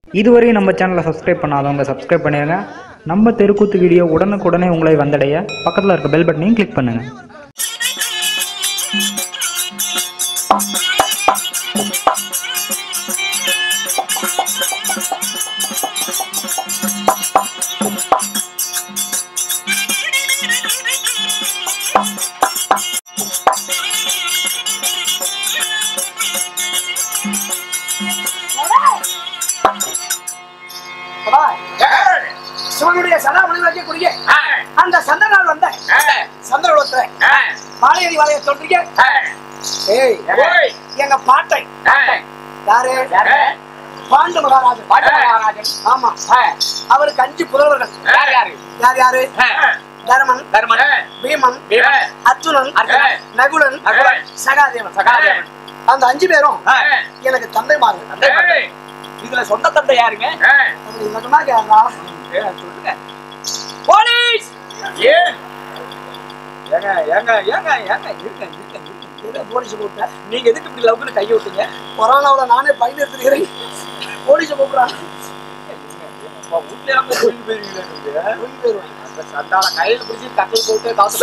இதுவரையும் நம்ம சேனலை சப்ஸ்கிரைப் பண்ணாதவங்க சப்ஸ்கிரைப் பண்ணிடுங்க நம்ம தெருக்கூத்து வீடியோ உடனுக்குடனே உங்களை வந்தடைய பக்கத்தில் இருக்க பெல் பட்டனையும் கிளிக் பண்ணுங்கள் அப்பா, சிவனுடைய சதா மனிதனுக்கு குடிய அந்த சந்த நாள் வந்த சந்திரகுலத்துல மாலையடி வாழைய சொல்றீங்க ஏய் எங்க பாட்டை யாரு பாண்டு மகாராஜன் ஆமா அவருக்கு அஞ்சு புதல்வர்கள் யார் யாரு தர்மன் பீமன் அர்ஜுனன் நகுலன் சகாதேவன் அந்த அஞ்சு பேரும் எனக்கு தந்தை மாறு இதுல சொந்த தந்தை யாருங்க மட்டுமா கேட்கா சொல்லுங்க போலீஸ் ஏன் ஏங்க ஏங்க ஏங்க ஏங்க இருங்க இருங்க இருங்க போலீஸ் கூப்பிட்டேன் நீங்க எதுக்கு இப்படி லவ்னு கைய விட்டீங்க கொரோனாவுல நானே பயன் எடுத்துக்கிறேன் போலீஸ் கூப்பிடுறான் வீட்டுல இருந்து கோயிலுக்கு போயிருவீங்களா நீங்க? போய் போயிருவேன் அந்த சண்டால கையில பிடிச்சி கட்டில் போட்டு காசு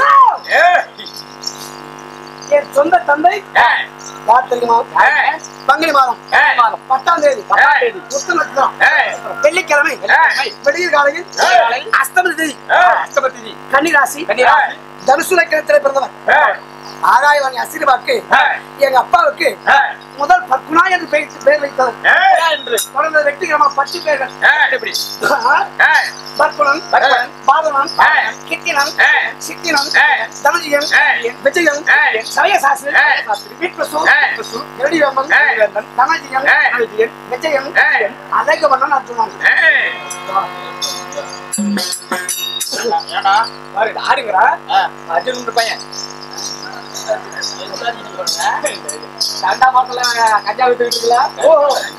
என் சொந்த தந்தை யார் தெரியுமா பங்குனி மாதம் மாதம். பத்தாம் தேதி பத்தாம் தேதி. உத்த நட்சத்திரம் வெள்ளிக்கிழமை வெள்ளிக்கிழமை. விடிய காலையில் காலை. அஸ்தமன தேதி அஷ்டபதி கன்னிராசி கன்னிராசி. தனுசு லக்கணத்திலே பிறந்தவர் ஆகாயவாணி அசிறுபாக்கு எங்க அப்பாவுக்கு முதல் பத்குணா என்று பெயர் பெயர் வைத்தவர் என்று தொடர்ந்து வெற்றிகரமா பத்து பேர்கள் எப்படி பத்குணன் பத்குணன், பாதவன் ஆ. கித்தினன் ஆ. சித்தினன் ஆ. தனஜியன் ஆ. விஜயன் ஆ. சமயசாஸ்திரி ஆ. வீட்பசு ஆ. எடிவேமன் ஆ. தனஜியன் ஆ. விஜயன் ஆ. அழகவண்ணன் அர்ஜுனன் ஏடா பாரு ஆடுங்கடா அர்ஜுன் பையன் கண்டா மாட்டல கஞ்சா விட்டு இருக்குல்ல ஓ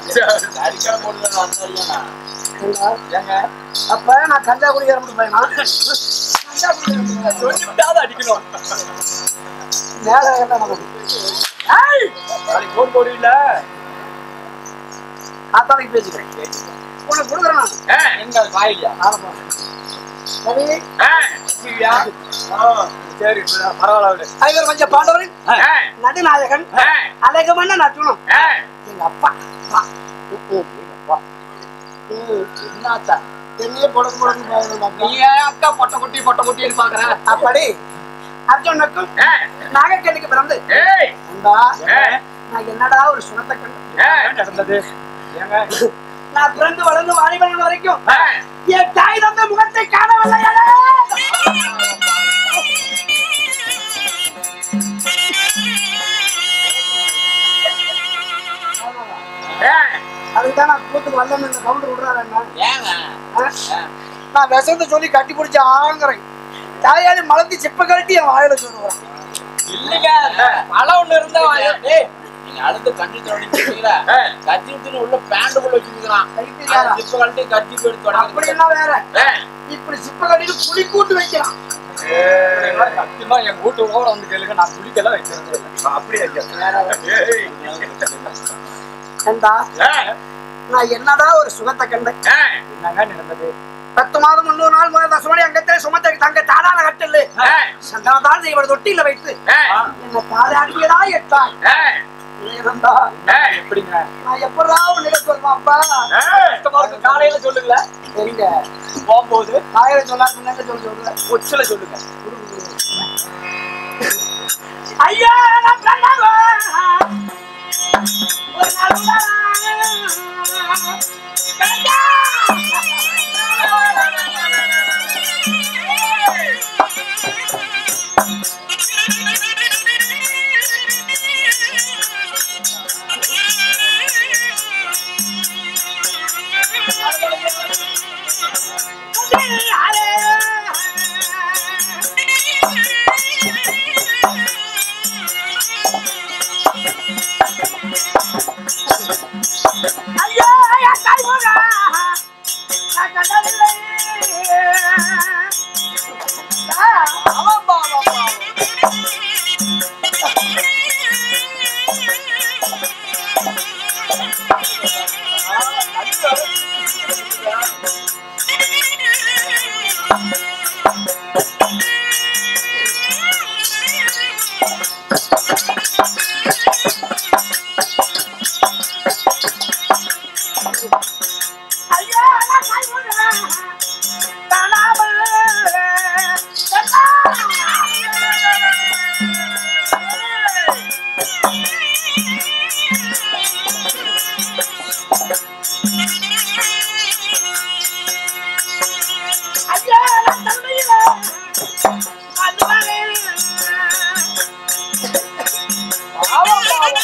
ஏங்க அப்ப நான் கஞ்சா குடிக்கிற மட்டும் பையனா கஞ்சா குடிக்கிற சொல்லிவிட்டாவது அடிக்கணும் மேல என்ன நமக்கு ஏய் நாளைக்கு போன் போடுவீல்ல அத்தானைக்கு பேசிக்கிறேன் உனக்கு கொடுக்குறேன் நான் எங்க வாயில்லையா ஆரம்பம் சரி சரியா சரி பரவாயில்ல விடு ஐவர் மஞ்ச பாண்டவரின் நடுநாயகன் அழகமன்ன நட்டுணும் எங்க அப்பா அப்பா. ம், ம். ம். என்னாச்சா என்னையே புடக்கு புடக்கு பாருங்க நீ ஏன் அக்கா பொட்டை குட்டி பொட்டை குட்டின்னு பாக்குற அப்படி அர்ஜுனுக்கும் நாகக்கண்ணுக்கு பிறந்து அன்பா நான் என்னடா ஒரு சுனத்தை கண்டு நடந்தது ஏங்க நான் பிறந்து வளர்ந்து வாலிபன் வரைக்கும் என் தாய் தந்த முகத்தை காணவில்லையாடா அதுதான் நான் கூத்துக்கு வரலன்னு இந்த கவுண்டர் விடுறாரு என்ன ஏங்க ஆ? நான் விஷத்தை சொல்லி கட்டி பிடிச்சி ஆங்குறேன் தாயாரி மலர்த்தி சிப்ப கழட்டி என் வாயில சொல்லுவான் இல்லைங்க பழம் ஒண்ணு இருந்தா வாங்க. டேய், நீங்க அழுது கண்ணி தொடங்கிட்டீங்களா கத்தி விட்டு உள்ள பேண்ட் உள்ள வச்சிருக்கான் கைத்தியாரா? இப்ப கழட்டி கத்தி போய் தொடங்க அப்படின்னா வேற இப்படி சிப்ப கட்டிட்டு புளி கூட்டு வைக்கிறான் சத்தியமா என் வீட்டு ஓட வந்து கேளுங்க நான் குளிக்கெல்லாம் வைக்கிறேன் அப்படியே ஏண்டா நான் என்னடா ஒரு சுகத்தை கண்டேன் என்னங்க நடந்தது பத்து மாதம் முன்னூறு நாள் முதல் தசுமணி அங்கத்திலே சுமத்த தங்க தாடால கட்டல சந்தனத்தால் இவரது தொட்டியில வைத்து என்ன தாடாடியதா எட்டான் ஏனண்டா எப்படிங்க நான் எப்படா உன்னிட சொல்லுவேன் அப்பா கஷ்டமா இருக்கு. காலையில சொல்லுங்களேன் சரிங்க போகும்போது காயில சொல்லாது என்னங்க சொல்ல சொல்றேன் கொச்சில சொல்லுங்க ஐயா நான் கண்டவா ஒரு நாள் உண்டா? கண்டா! ஐயா, ஐயா, தாய் மகா. நான் கண்ட ஐயா கைமுறை காணாமல் ஐயா தந்தையில அதுவரை பாவம் பாவம்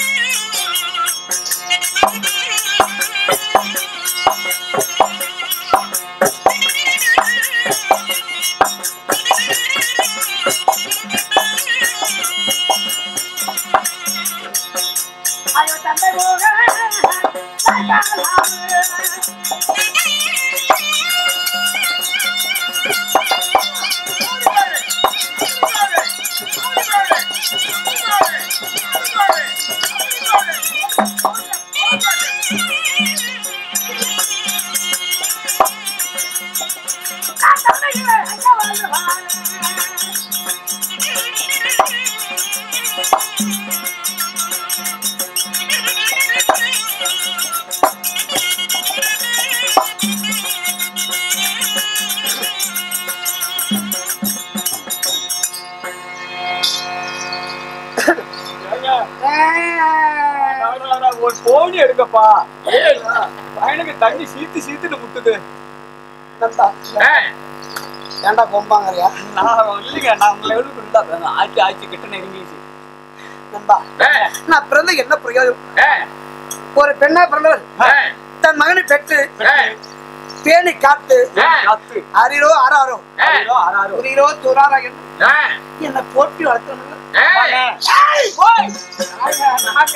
ஐயோ தந்தை போக ஒரு போனி எடுக்கப்பா ஏய், பையனுக்கு தண்ணி சீத்து சீத்துட்டு முட்டுது ஏண்டா கொம்பாங்கறியா நான் இல்லைங்க நான் உங்களை எவ்வளவு இருந்தா ஆட்சி ஆட்சி கிட்ட நெருங்கிச்சு நண்பா நான் பிறந்த என்ன பிரயோஜனம் ஒரு பெண்ணா பிறந்தவர் தன் மகனை பெற்று பேணி காத்து காத்து அரிரோ ஆறாரோ ஆறாரோ, ஆறாரோ. புரியிறோ துறாரா என்று என்னை போட்டி வளர்த்தவங்க போய். நாங்க, நாங்க.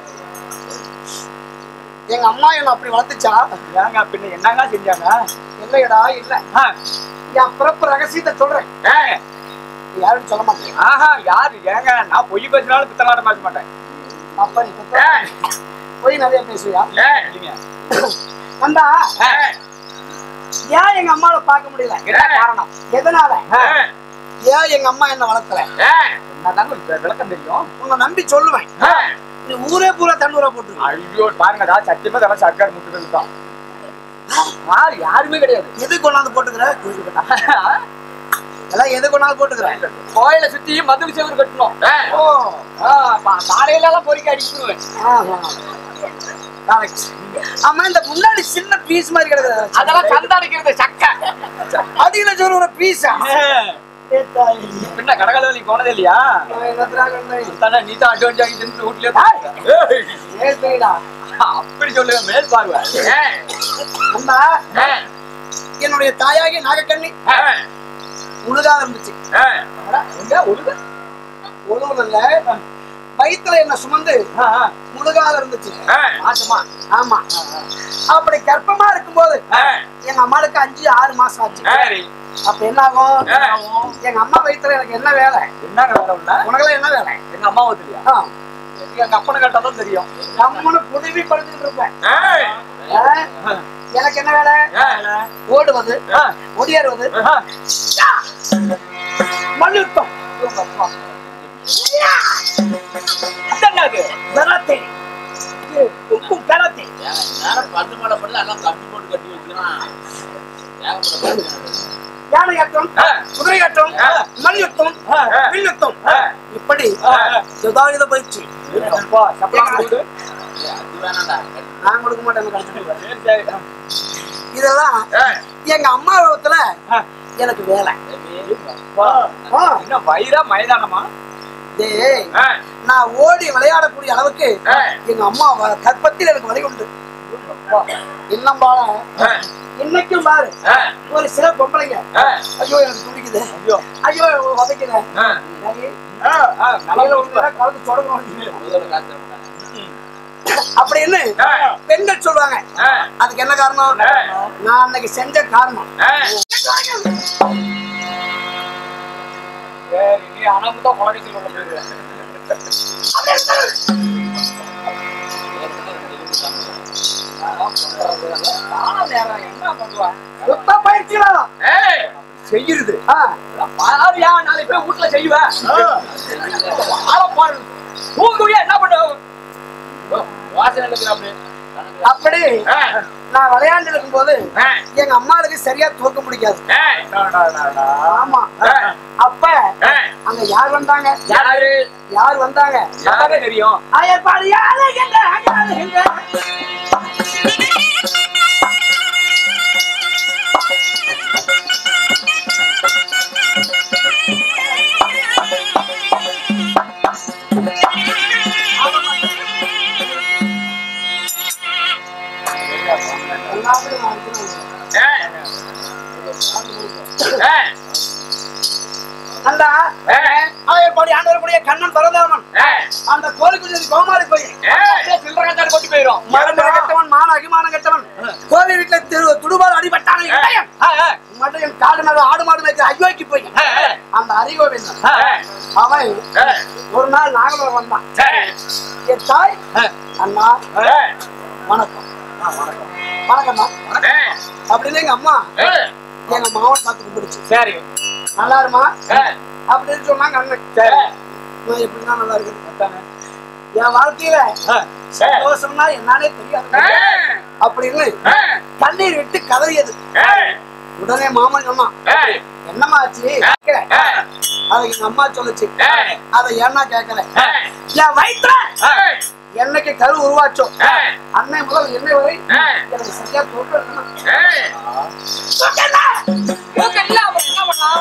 எங்க அம்மா என்ன அப்படி வளர்த்துச்சா ஏங்க பின்ன என்னங்க செஞ்சாங்க இல்லையடா இல்ல ஆ, என் பிறப்பு ரகசியத்தை சொல்றேன் ஏ, நீ யாரும் சொல்ல மாட்டேன் ஆஹா யாரு ஏங்க நான் பொய் பேசினாலும் பித்தலாட பேச மாட்டேன் அப்பா நீ பெத்த போய் நிறைய பேசுவியா இல்லைங்க. நந்தா ஏ, ஏன் எங்க அம்மாவை பார்க்க முடியல என்ன காரணம் எதனால ஏ, ஏன் எங்க அம்மா என்ன வளர்க்கல என்னதாங்க இப்ப விளக்கம் தெரியும் உன்னை நம்பி சொல்லுவேன் ஏ, நீ ஊரே பூரா தண்டூரா போட்டுருக்க ஐயோ பாருங்க அதான் சத்தியமா இதெல்லாம் சர்க்கார் முட்டுறது தான் ஆ, யாருமே கிடையாது எது கொண்டாந்து போட்டுக்கிற எல்லாம் எது கொண்டாந்து போட்டுக்கிற கோயிலை சுத்தி மதுள் செவரு கட்டணும் ஓ ஆ, பா- காலையில எல்லாம் பொறிக்க அடிச்சுடுவேன் ஆஹா. Correct. ஆமா இந்த முன்னாடி சின்ன பீஸ் மாதிரி கிடக்குது அதெல்லாம் சந்த அடிக்கிறது சக்கை அடியில சொல்ற ஒரு பீஸா பின்ன கடகலவலி போனதே இல்லையா தானே நீ தான் அட்வான்ஸ் ஆகி தின்னு வீட்லயே ஏய், அப்படி சொல்லுங்க மேல் பார்வை அம்மா என்னுடைய தாயாகி நாகக்கண்ணி உழுதா இருந்துச்சு எங்க ஒழுங்க உழுவுல வயித்துல என்ன சுமந்து முழுகால இருந்துச்சு மாசமா ஆமா அப்படி கர்ப்பமா இருக்கும்போது எங்க அம்மாளுக்கு அஞ்சு ஆறு மாசம் ஆச்சு சரி அப்ப என்ன ஆகும் எங்க அம்மா வயித்துல எனக்கு என்ன வேலை என்னங்க வேற உள்ள உனக்கெல்லாம் என்ன வேலை எங்க அம்மா தெரியா ஆ, எங்க அப்பனை கேட்டா தான் தெரியும் கம்முன்னு புடுவி படுத்துட்டு இருப்பேன் ஆ, எனக்கு என்ன வேலை ஓடுவது ஒடியாருவது மல்யுத்தம் என்னது கராத்தே இது குங்கு கராத்தே பந்து மலை பண்ணல எல்லாம் கம்பி போட்டு கட்டி வச்சுக்கிறான் ஏகப்பட்ட யானை ஆட்டம் குதிரை ஆட்டம் மல்யுத்தம் வில்யுத்தம் இப்படி சுதாரித பயிற்சி அப்பா சப்பளம் கொடு அது வேணாண்டா நான் கொடுக்க மாட்டேன் எனக்கு அடிச்சுடுவேன். சரி சரி இதெல்லாம் எங்க அம்மா உலகத்துல எனக்கு வேலை அப்பா, ஆ, என்ன வயிறா மைதானமா டேய், நான் ஓடி விளையாடக்கூடிய அளவுக்கு எங்க அம்மா வ- கற்பத்தில் எனக்கு வழி உண்டு இன்னும் பாரு இன்னைக்கும் பாரு ஒரு சில பொம்பளைங்க ஐயோ எனக்கு துடிக்குது ஐயோ ஐயோ உதைக்குது ஆ, ஆ, நல்லா உண்மை. கலந்து தொடங்கணும் முதல்ல காத்து அப்படின்னு பெண்கள் சொல்லுவாங்க அதுக்கு என்ன காரணம் நான் அன்னைக்கு செஞ்ச காரணம் சரி நீ அனமுதான் குழந்தைக்கு உள்ள போயிருவேன் காலம் நேரம் என்ன பண்ணுவா சுத்த பயிற்சியா செய்யுது ஆ, பாரியா நாளைக்கு போய் வீட்டுல செய்வேன் போறது தூங்குவியா என்ன பண்ணுவோம் வாசனை இருக்கிறாப்டி அப்படி நான் விளையாண்டு இருக்கும்போது எங்க அம்மாளுக்கு சரியா தூக்க முடியாது ஆமா அப்ப அங்க யார் வந்தாங்க யாரு யார் வந்தாங்க யாரே தெரியும் ஆயப்பாடி யாருகின்ற, யாருகின்ற. எல்லாரும் நான் இருக்கிறேன். அந்த ஆயப்பாடி ஆண்டவருடைய கண்ணன் பரதாமன் அந்த கோழிக்குடி கோமாளி போய் சில்லறை கொட்டி போயிரும் மரமர கெட்டவன் மான அகிமான கெட்டவன் கோவில் வீட்டுல திரு துடுபால் அடிபட்டான இளையன் மட்டும் என் காடு மேல ஆடு மாடு மேய்க்கிற ஐயோக்கு போய் அந்த அறிகோவிந்தன் அவன் ஒரு நாள் நாகலூர் வந்தான் என் தாய் அண்ணா வணக்கம் வணக்கம்மா அப்படின்னு எங்க அம்மா எங்க மாவன் பார்த்து கும்பிடுச்சு சரி நல்லா இருமா அப்படின்னு சொன்னாங்க அண்ணன் சரி நான் எப்படின்னா நல்லா இருக்கு என் வாழ்க்கையில சந்தோஷம்னா என்னன்னே தெரியாது அப்படின்னு கண்ணீர் விட்டு கதறியது உடனே மாமன் சொன்னான் என்னம்மா ஆச்சு அதை எங்க அம்மா சொல்லுச்சு அதை ஏன்னா கேட்கல என் வயிற்றுல என்னைக்கு கரு உருவாச்சோ அன்னை முதல் என்னை வரை எனக்கு சரியா தூக்கம் இருக்கணும். தூக்கம் இல்ல. தூக்கம் இல்ல அப்புறம் என்ன பண்ணலாம்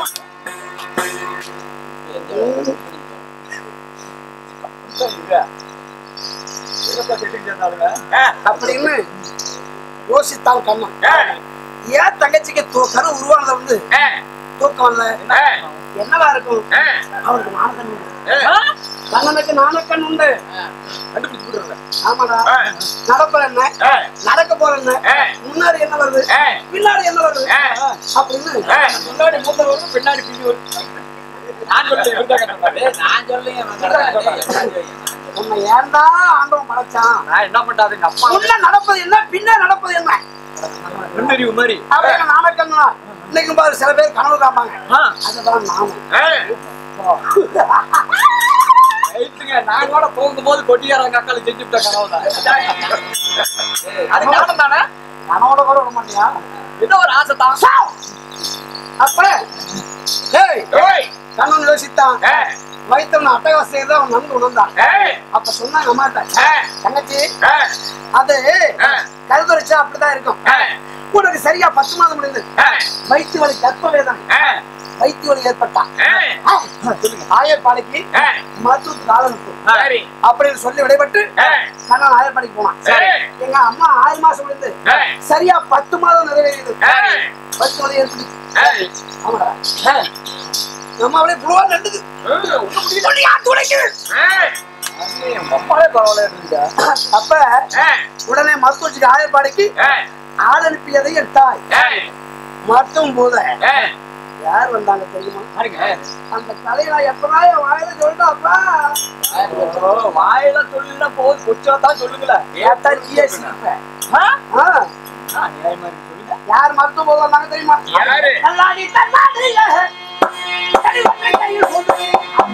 அப்படின்னு யோசித்தான் கண்ணன் ஏன் தங்கச்சிக்கு தூ- கரு உருவானது வந்து தூக்கம் இல்ல என்னவா இருக்கும் அவனுக்கு நாணக்கண் உண்டு கண்ணனுக்கு நாணக்கண் உண்டு கண்டுபிடிச்சு விடுறேன் ஆமாடா நடப்ப என்ன நடக்க போற என்ன முன்னாடி என்ன வருது பின்னாடி என்ன வருது அப்படின்னு முன்னாடி மூத்த வரும் பின்னாடி பின்னி வரும் நான் சொல்லுங்க இவர்தான் கட்டுறாரு. நான் சொல்லுங்க உன்னை ஏன்டா ஆண்டவன் படைச்சான் நான் என்ன பண்றது எங்க அப்பா முன்ன நடப்பது என்ன பின்ன நடப்பது என்ன முன்னறிவு மாதிரி அப்படின்னு நாணக்கண்ணா இன்னைக்கும் பாரு சில பேர் கனவு காப்பாங்க அதுதான் நானும் ரைட்டுங்க நான் கூட போகும் போது கொட்டியாரங்க அக்கால செஞ்சு விட்ட கனவு தான் அது ஞாபகம் தானே கனவோட கூட விட மாட்டியா ஏதோ ஒரு ஆசை தான் அப்ப ஏய் கண்ணன் யோசித்தான் வயிற்றுல அட்டகாசம் தான் அவன் நன்கு உணர்ந்தான் அப்ப சொன்னாங்க அம்மாட்ட தங்கச்சி அது கருதுரைச்சா அப்படிதான் இருக்கும் உனக்கு சரியா பத்து மாதம் முடிந்து வயிற்று வலி கற்ப வேதனை வயிற்று வலி ஏற்பட்டான் ஆயர்பாளைக்கு மருத்துவத்துக்கு ஆள் அனுப்பு சரி அப்படின்னு சொல்லி விடைபட்டு கண்ணன் ஆயர்பாளைக்கு போனான் சரி. எங்க அம்மா ஆறு மாசம் முடிந்து சரியா பத்து மாதம் நிறைவேறியது வயிற்று வலி ஏற்பட்டுச்சு ஆமாடா நம்ம அப்படியே புழுவா நண்டுது சொல்லியா துடைக்குது அப்பாலே பரவாயில்ல இருந்துச்சா அப்ப உடனே மருத்துவச்சிக்கு ஆயர்பாடிக்கு ஆள் அனுப்பியதை என் தாய் மருத்துவம் போத யார் வந்தாங்க தெரியுமா பாருங்க அந்த கலையில எப்படா என் வாயில சொல்லிட்டு அப்பா ஓ, வாயில சொல்லுல போது கொச்சா தான் சொல்லுங்களேன் கேட்டா நீயே சிரிப்ப ஆ? ஆ, ஆ, நியாயமா இருக்கு சொல்லுங்க யார் மருத்துவம் போது வந்தாங்க தெரியுமா யாரு? தள்ளாடி தள்ளாடிய கடிவத்தை கையில் கொண்டு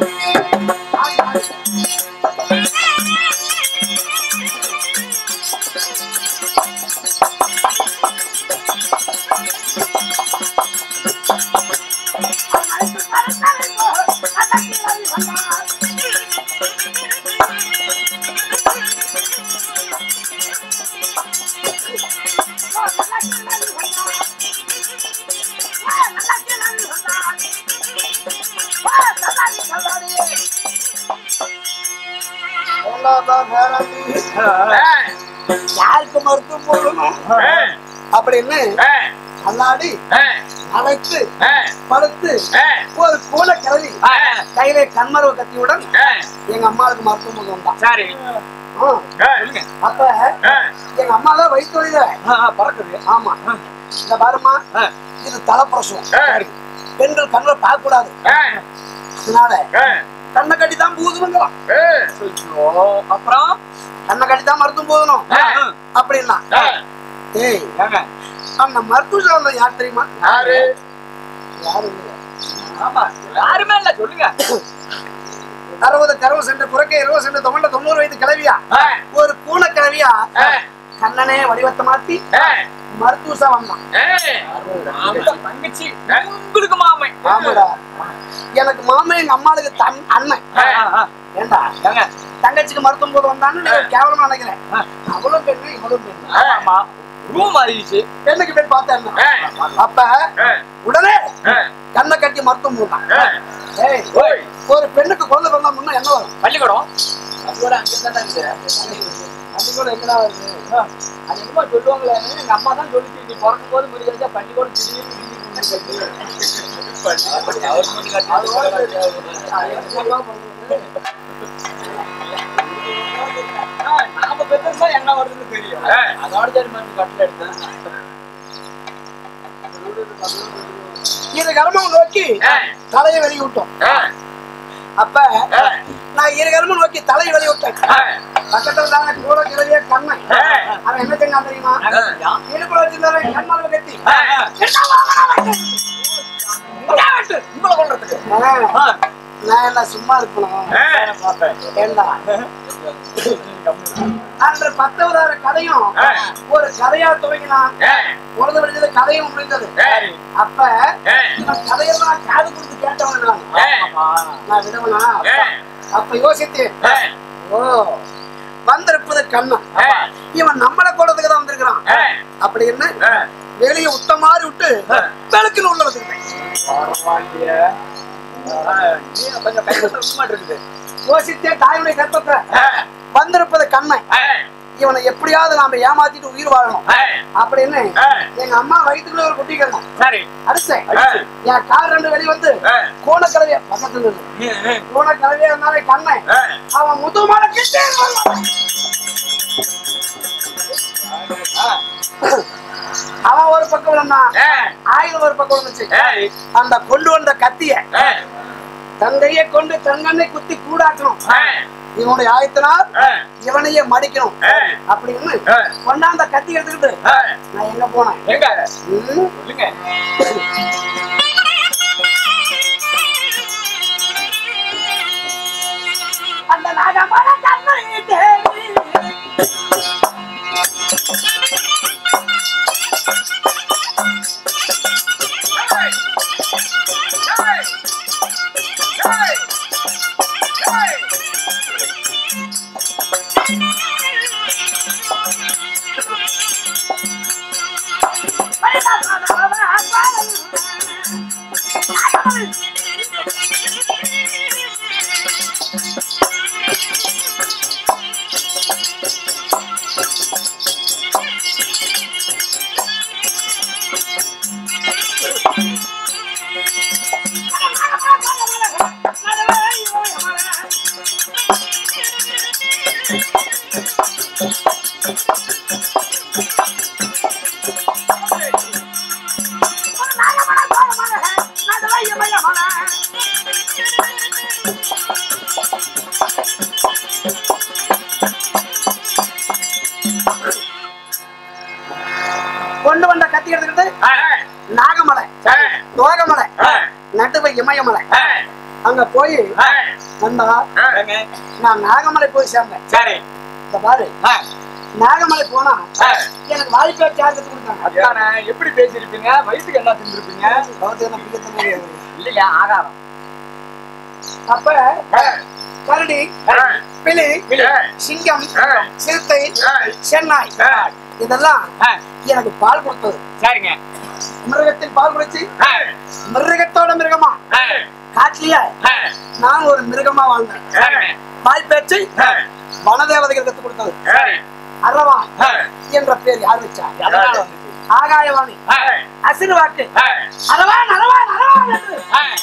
யாருக்கு மருத்துவம் போடணும் அப்படின்னு அல்லாடி அழைத்து படுத்து ஒரு கூல கிளவி கையில கண்மரவு கத்தியுடன் எங்க அம்மாவுக்கு மருத்துவம் கொண்டு வந்தான் சரி ஆ. சொல்லுங்க அப்ப எங்க அம்மா தான் வயிற்று வழியில ஆ, ஆ, பறக்குது ஆமா இந்த பாருமா ஆ. இது தலைப்பிரசவம் பெண்கள் கண்களை பார்க்க கூடாது அதனால கண்ணை கட்டி தான் பூதுவங்களாம் ஐயோ, அப்புறம் கண்ணை கட்டி தான் மருத்துவம் போதணும் அப்படின்னா ஏய் ஏங்க அந்த மருத்துவ சாலை யார் தெரியுமா யாரு யாரும் இல்லையா? ஆமா யாருமே இல்ல சொல்லுங்க அறுபது கருவு சென்று குறைக்க இருபது சென்று தொண்ணூறு தொண்ணூறு வயது கிளவியா ஆ, ஒரு பூனை கிளவியா ஆ, கண்ணனே வடிவத்தை மாத்தி ஆ, மருத்துவசா வந்தான் ஆ. ஆமா, தங்கச்சி உங்களுக்கு மாமன் ஆமாடா எனக்கு மாமன் எங்க அம்மாளுக்கு தன் அண்ணன் ஆ, ஆ, ஆ. ஏண்டா ஏங்க, தங்கச்சிக்கு மருத்துவம் போது வந்தான்னு நீ கேவலமா நினைக்கிறேன் ஆ. அவளும் பெண்ணு இவளும் பெண்ணு ஆமா, ஆமா. ரூம் மாறிடுச்சு பெண்ணுக்கு பெண் பார்த்தேன் ஆ, அப்ப ஆ, உடனே ஆ, கண்ணை கட்டி மருத்துவம் போட்டான் ஆ. ஏய் ஓய், ஒரு பெண்ணுக்கு குழந்தை பிறந்தா முன்ன என்ன வரும் பள்ளிக்கூடம் அதோட அங்கதான் இருக்குது பள்ளிக்கூடம் எங்கடா வருது அது என்னமோ சொல்லுவாங்களே எங்க அம்மா தான் சொல்லிச்சு நீ பிறக்கும் போது முடிக்கிறதா பள்ளிக்கூடம் திடீர்னு நாம பெற்றா என்ன வருதுன்னு தெரியும் அதோட சரி மாதிரி கட்டில எடுத்தேன் இரு கர்மம் நோக்கி தலையை வெளியிட்டோம் அப்ப நான் இரு கர்மம் நோக்கி தலையை வெளியிட்டேன் பக்கத்துல தானே கூட கிளவிய கண்ணன் அவன் என்ன செஞ்சான் தெரியுமா இடுப்புல வச்சிருந்தாரு கண்மால கட்டி உங்களை கொள்றதுக்கு ஆ, நான் என்ன சும்மா இருக்கணும் ஏண்டா அன்று பத்தவதார கதையும் ஒரு கதையா துவங்கினான் பொழுது விடுஞ்சது கதையும் முடிந்தது அப்ப இவன் கதையெல்லாம் காது கொடுத்து கேட்டவன் நான் நான் விடுவனா அப்ப யோசித்தேன் ஓ வந்திருப்பது கண்ணன் இவன் நம்மளை கொள்றதுக்கு தான் வந்திருக்கிறான் அப்படி என்ன வெளியே விட்ட மாதிரி விட்டு பெருக்குன்னு உள்ள வச்சிருக்கேன் கொஞ்சம் கைப்பற்ற சும்மா இருக்குது யோசித்தே தாயுடைய கற்பத்தை வந்திருப்பது கண்ணன் இவனை எப்படியாவது நாம ஏமாத்திட்டு உயிர் வாழணும் அப்படின்னு எங்க அம்மா வயிற்றுக்குள்ள ஒரு குட்டி கிடந்தான் சரி அடிச்சேன் என் கார் ரெண்டு வெளிய வந்து கோணக்கலவைய பக்கத்துல இருந்து கோணக்கலவையா இருந்தாலே கண்ணன் அவன் முதுமால கிட்டே வருவான். அவன் ஒரு பக்கம் விழுந்தான் ஆயுதம் ஒரு பக்கம் விழுந்துச்சு அந்த கொண்டு வந்த கத்திய தன் கையை கொண்டு தங்கண்ணை குத்தி கூடாக்கணும் இவனுடைய ஆயத்தினால் இவனையே மடிக்கணும் அப்படின்னு கொண்டாந்த கத்தி எடுத்துக்கிட்டு நான் எங்க போனேன் எங்க ம், சொல்லுங்க அந்த நாகமர கண்ணை தேடி கொண்டு வந்த கத்தி எடுத்துக்கிட்டு நாகமலை தோகமலை நட்டுவை இமயமலை அங்க போய் வந்தா நான் நாகமலை போய் சேர்ந்தேன் சரி இந்த பாரு நாகமலை போனா எனக்கு வாய்ப்பே சார்ஜ் கொடுத்தாங்க அதானே எப்படி பேசிருப்பீங்க வயசுக்கு என்ன செஞ்சிருப்பீங்க பௌத்த என்ன பிடிக்கத்தானே இல்லை. இல்லையா ஆகாரம் அப்ப கரடி பிலி சிங்கம் சிறுத்தை சென்னாய் இதெல்லாம் எனக்கு பால் கொடுத்தது சரிங்க மிருகத்தில் பால் குடிச்சு மிருகத்தோட மிருகமா காட்டிலேயே நான் ஒரு மிருகமா வாழ்ந்தேன் சரிங்க வாய் பேச்சு வனதேவதைகள் கத்து கொடுத்தது சரி அரவா என்ற பேர் யார் வச்சா அதனால வந்துச்சு ஆகாயவாணி அசிறு வாக்கு அரவான் அரவான் அரவான் என்று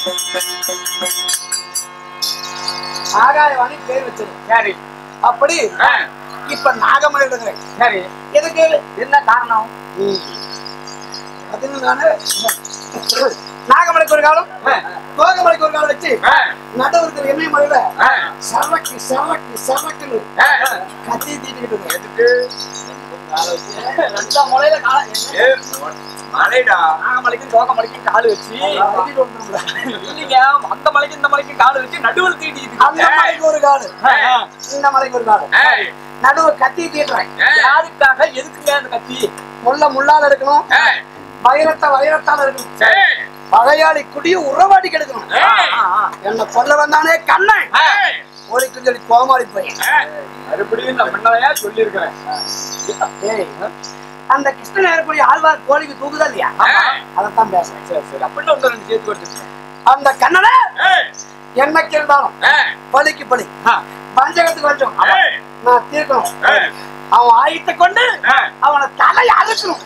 ஆகாயவாணி பேர் வச்சது சரி அப்படி இப்ப நாகமலை இருக்கிறேன் சரி எதுக்கு என்ன காரணம் அது நானு நாகமலைக்கு ஒரு காலம் தோகமலைக்கு ஒரு காலம் வச்சு நடுவு இருக்கிற எண்ணெய் மலையில சரக்கு சரக்கு சரக்குன்னு கத்தி தீட்டிக்கிட்டு இருக்கு. ரெண்டாம் முளையில கால மலைடா நாக மலைக்கும் தோக மலைக்கும் கால் வச்சு கத்திட்டு வந்துரும்ல. இல்லைங்க அந்த மலைக்கும் இந்த மலைக்கும் கால் வச்சு நடுவில் தீட்டிக்கிட்டு அந்த மலைக்கு ஒரு காடு இந்த மலைக்கு ஒரு காடு நடுவு கத்தி தீட்டுறாங்க யாருக்காக எதுக்குங்க அந்த கத்தி முள்ள முள்ளால இருக்கணும் வைரத்தை வைரத்தால இருக்கணும் பகையாளி குடிய உறவாடி கெடுக்கணும் என்ன கொல்ல வந்தானே கண்ணன் ஓடிக்கு சொல்லி கோமாளி பையன் மறுபடியும் நான் முன்னதையா சொல்லியிருக்கிறேன் ஏய், அந்த கிருஷ்ணன் ஏறக்கூடிய ஆழ்வார் கோழிக்கு தூக்குதா இல்லையா அதைத்தான் பேசுறேன் சரி சரி அப்படின்னு ஒன்று ரெண்டு சேர்த்து கொடுத்துருக்கேன் அந்த கண்ணனை என்னைக்கு இருந்தாலும் பலிக்கு பலி பஞ்சகத்துக்கு வச்சோம் நான் தீர்க்கணும் அவன் ஆயத்தை கொண்டு அவனை தலையை அழுக்கணும்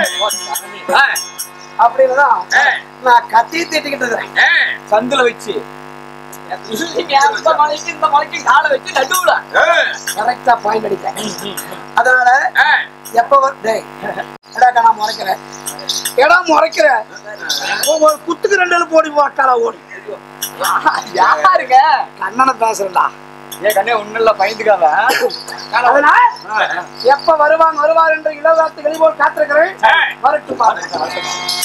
அப்படின்னு தான் நான் கத்தி தீட்டிக்கிட்டு இருக்கிறேன் சந்துல வச்சு இல்லைங்க அந்த மலைக்கு இந்த மலைக்கு காலை வச்சு நடுவுல கரெக்டா பாயிண்ட் அடிக்கிறேன் அதனால எப்ப வ- டேய் எடாக்கா நான் முறைக்கிறேன் இடம் முறைக்கிறேன் ஒரு குத்துக்கு ரெண்டு எழுப்பு ஓடி வாக்காளா ஓடி யாருங்க கண்ணனை பேசுறா ஏன் கண்ணே ஒண்ணு இல்ல பயந்துக்காத அதனால எப்ப வருவான் வருவார் என்று இளவாத்து வெளிபோல் காத்திருக்கிறேன் வரட்டும் பாருங்க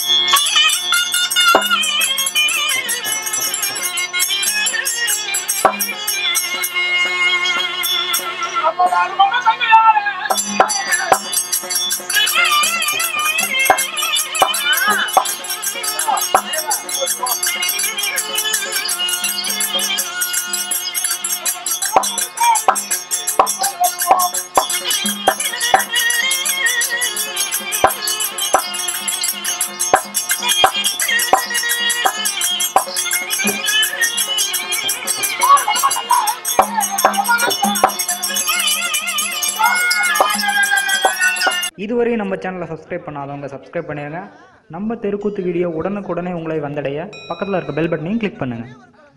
இதுவரை நம்ம சேனலை சப்ஸ்கிரைப் பண்ணாதவங்க சப்ஸ்கிரைப் பண்ணிடுங்க நம்ம தெருக்கூத்து வீடியோ உடனுக்குடனே உங்களை வந்தடைய பக்கத்தில் இருக்க பெல் பட்டனையும் கிளிக் பண்ணுங்கள்